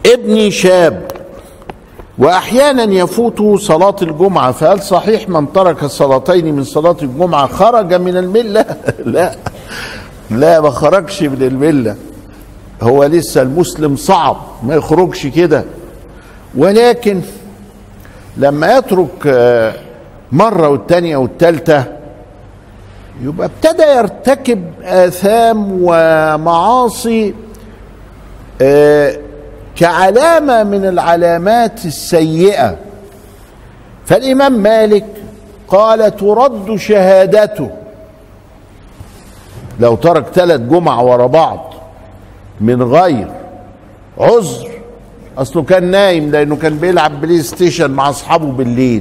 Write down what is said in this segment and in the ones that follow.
ابني شاب واحيانا يفوت صلاه الجمعه فهل صحيح من ترك الصلاتين من صلاه الجمعه خرج من المله لا لا ما خرجش من المله هو لسه المسلم صعب ما يخرجش كده ولكن لما يترك آه، مرة والتانية والتالتة يبقى ابتدى يرتكب آثام ومعاصي آه، كعلامة من العلامات السيئة فالإمام مالك قال ترد شهادته لو ترك ثلاث جمع ورا بعض من غير عذر اصله كان نايم لانه كان بيلعب بلاي ستيشن مع اصحابه بالليل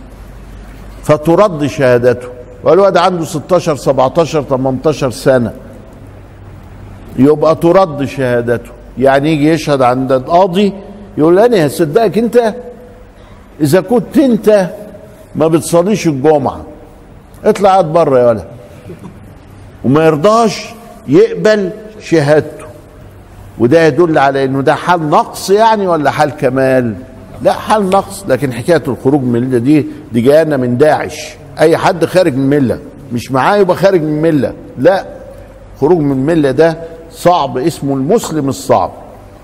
فترد شهادته والواد عنده 16 17 18 سنه يبقى ترد شهادته يعني يجي يشهد عند القاضي يقول انا هصدقك انت اذا كنت انت ما بتصليش الجمعه اطلع قاعد بره يا ولد وما يرضاش يقبل شهادته وده يدل على انه ده حال نقص يعني ولا حال كمال لا حال نقص لكن حكايه الخروج من المله دي دي جايه من داعش اي حد خارج من المله مش معاه يبقى خارج من المله لا خروج من المله ده صعب اسمه المسلم الصعب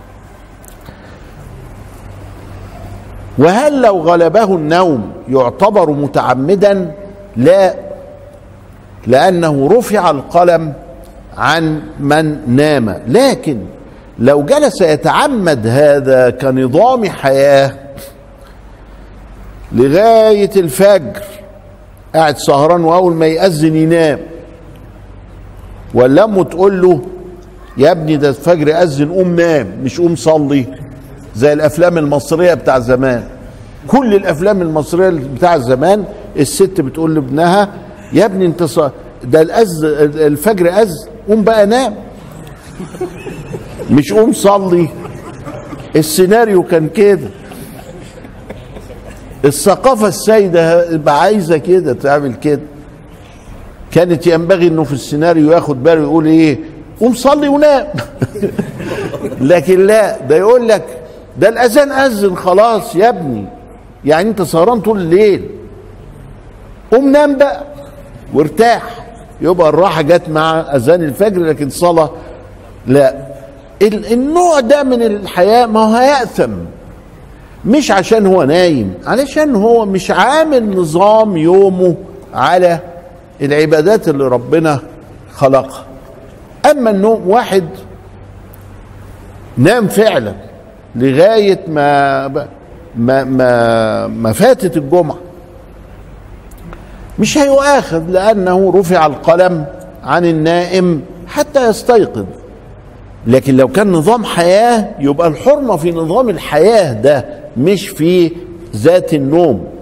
وهل لو غلبه النوم يعتبر متعمدا لا لانه رفع القلم عن من نام لكن لو جلس يتعمد هذا كنظام حياه لغايه الفجر قاعد سهران واول ما يأذن ينام ولا امه تقول له يا ابني ده الفجر أذن قوم نام مش قوم صلي زي الافلام المصريه بتاع زمان كل الافلام المصريه بتاع زمان الست بتقول لابنها يا ابني انت ص... ده الأز الفجر أذن قوم بقى نام مش قوم صلي السيناريو كان كده الثقافة السائدة بقى عايزة كده تعمل كده كانت ينبغي انه في السيناريو ياخد باله يقول ايه قوم صلي ونام لكن لا ده يقول لك ده الاذان اذن خلاص يا ابني يعني انت سهران طول الليل قوم نام بقى وارتاح يبقى الراحه جت مع اذان الفجر لكن صلاه لا ال- النوع ده من الحياه ما هو هيأثم مش عشان هو نايم علشان هو مش عامل نظام يومه على العبادات اللي ربنا خلقها اما النوم واحد نام فعلا لغايه ما ما ما, ما فاتت الجمعه مش هيؤاخذ لانه رفع القلم عن النائم حتى يستيقظ لكن لو كان نظام حياه يبقى الحرمه في نظام الحياه ده مش في ذات النوم